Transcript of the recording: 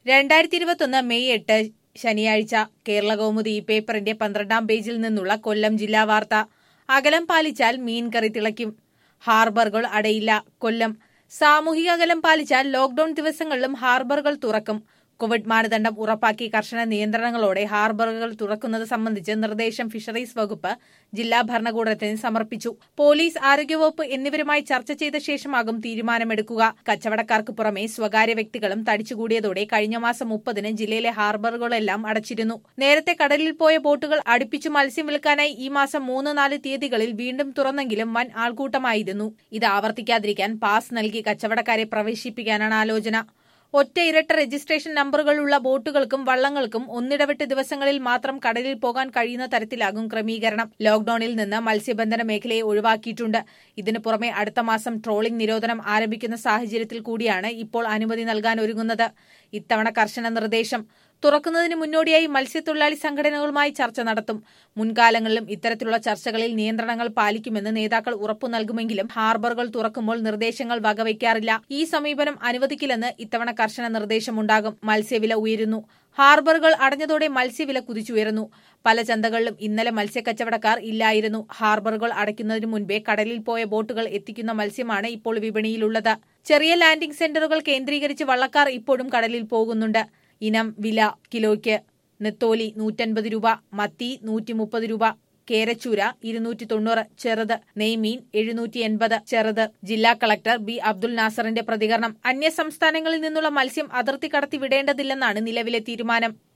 രണ്ടായിരത്തി ഇരുപത്തൊന്ന് മെയ് എട്ട് ശനിയാഴ്ച കേരള കൗമുദി ഈ പേപ്പറിന്റെ പന്ത്രണ്ടാം പേജിൽ നിന്നുള്ള കൊല്ലം ജില്ലാ വാർത്ത അകലം പാലിച്ചാൽ മീൻകറി തിളയ്ക്കും ഹാർബറുകൾ അടയില്ല കൊല്ലം സാമൂഹിക അകലം പാലിച്ചാൽ ലോക്ഡൌൺ ദിവസങ്ങളിലും ഹാർബറുകൾ തുറക്കും കോവിഡ് മാനദണ്ഡം ഉറപ്പാക്കി കർശന നിയന്ത്രണങ്ങളോടെ ഹാർബറുകൾ തുറക്കുന്നത് സംബന്ധിച്ച് നിർദ്ദേശം ഫിഷറീസ് വകുപ്പ് ജില്ലാ ഭരണകൂടത്തിന് സമർപ്പിച്ചു പോലീസ് ആരോഗ്യവകുപ്പ് എന്നിവരുമായി ചർച്ച ചെയ്ത ശേഷമാകും തീരുമാനമെടുക്കുക കച്ചവടക്കാർക്ക് പുറമെ സ്വകാര്യ വ്യക്തികളും തടിച്ചുകൂടിയതോടെ കഴിഞ്ഞ മാസം മുപ്പതിന് ജില്ലയിലെ ഹാർബറുകളെല്ലാം അടച്ചിരുന്നു നേരത്തെ കടലിൽ പോയ ബോട്ടുകൾ അടുപ്പിച്ചു മത്സ്യം വിൽക്കാനായി ഈ മാസം മൂന്ന് നാല് തീയതികളിൽ വീണ്ടും തുറന്നെങ്കിലും വൻ ആൾക്കൂട്ടമായിരുന്നു ഇത് ആവർത്തിക്കാതിരിക്കാൻ പാസ് നൽകി കച്ചവടക്കാരെ പ്രവേശിപ്പിക്കാനാണ് ആലോചന ഒറ്റ ഇരട്ട രജിസ്ട്രേഷൻ നമ്പറുകളുള്ള ബോട്ടുകൾക്കും വള്ളങ്ങൾക്കും ഒന്നിടവിട്ട് ദിവസങ്ങളിൽ മാത്രം കടലിൽ പോകാൻ കഴിയുന്ന തരത്തിലാകും ക്രമീകരണം ലോക്ഡൌണിൽ നിന്ന് മത്സ്യബന്ധന മേഖലയെ ഒഴിവാക്കിയിട്ടുണ്ട് ഇതിനു പുറമെ അടുത്ത മാസം ട്രോളിംഗ് നിരോധനം ആരംഭിക്കുന്ന സാഹചര്യത്തിൽ കൂടിയാണ് ഇപ്പോൾ അനുമതി നൽകാൻ ഒരുങ്ങുന്നത് ഇത്തവണ കർശന നിർദ്ദേശം തുറക്കുന്നതിന് മുന്നോടിയായി മത്സ്യത്തൊഴിലാളി സംഘടനകളുമായി ചർച്ച നടത്തും മുൻകാലങ്ങളിലും ഇത്തരത്തിലുള്ള ചർച്ചകളിൽ നിയന്ത്രണങ്ങൾ പാലിക്കുമെന്ന് നേതാക്കൾ ഉറപ്പു നൽകുമെങ്കിലും ഹാർബറുകൾ തുറക്കുമ്പോൾ നിർദ്ദേശങ്ങൾ വകവയ്ക്കാറില്ല ഈ സമീപനം അനുവദിക്കില്ലെന്ന് ഇത്തവണ കർശന നിർദ്ദേശമുണ്ടാകും മത്സ്യവില ഉയരുന്നു ഹാർബറുകൾ അടഞ്ഞതോടെ മത്സ്യവില കുതിച്ചുയർന്നു പല ചന്തകളിലും ഇന്നലെ മത്സ്യക്കച്ചവടക്കാർ ഇല്ലായിരുന്നു ഹാർബറുകൾ അടയ്ക്കുന്നതിന് മുൻപേ കടലിൽ പോയ ബോട്ടുകൾ എത്തിക്കുന്ന മത്സ്യമാണ് ഇപ്പോൾ വിപണിയിലുള്ളത് ചെറിയ ലാൻഡിംഗ് സെന്ററുകൾ കേന്ദ്രീകരിച്ച് വള്ളക്കാർ ഇപ്പോഴും കടലിൽ പോകുന്നുണ്ട് ഇനം വില കിലോയ്ക്ക് നെത്തോലി നൂറ്റൻപത് രൂപ മത്തി നൂറ്റി മുപ്പത് രൂപ കേരച്ചൂര ഇരുന്നൂറ്റി തൊണ്ണൂറ് ചെറുത് നെയ്മീൻ എഴുന്നൂറ്റി എൺപത് ചെറുത് ജില്ലാ കളക്ടർ ബി അബ്ദുൽ നാസറിന്റെ പ്രതികരണം അന്യ സംസ്ഥാനങ്ങളിൽ നിന്നുള്ള മത്സ്യം അതിർത്തി കടത്തി വിടേണ്ടതില്ലെന്നാണ് നിലവിലെ തീരുമാനം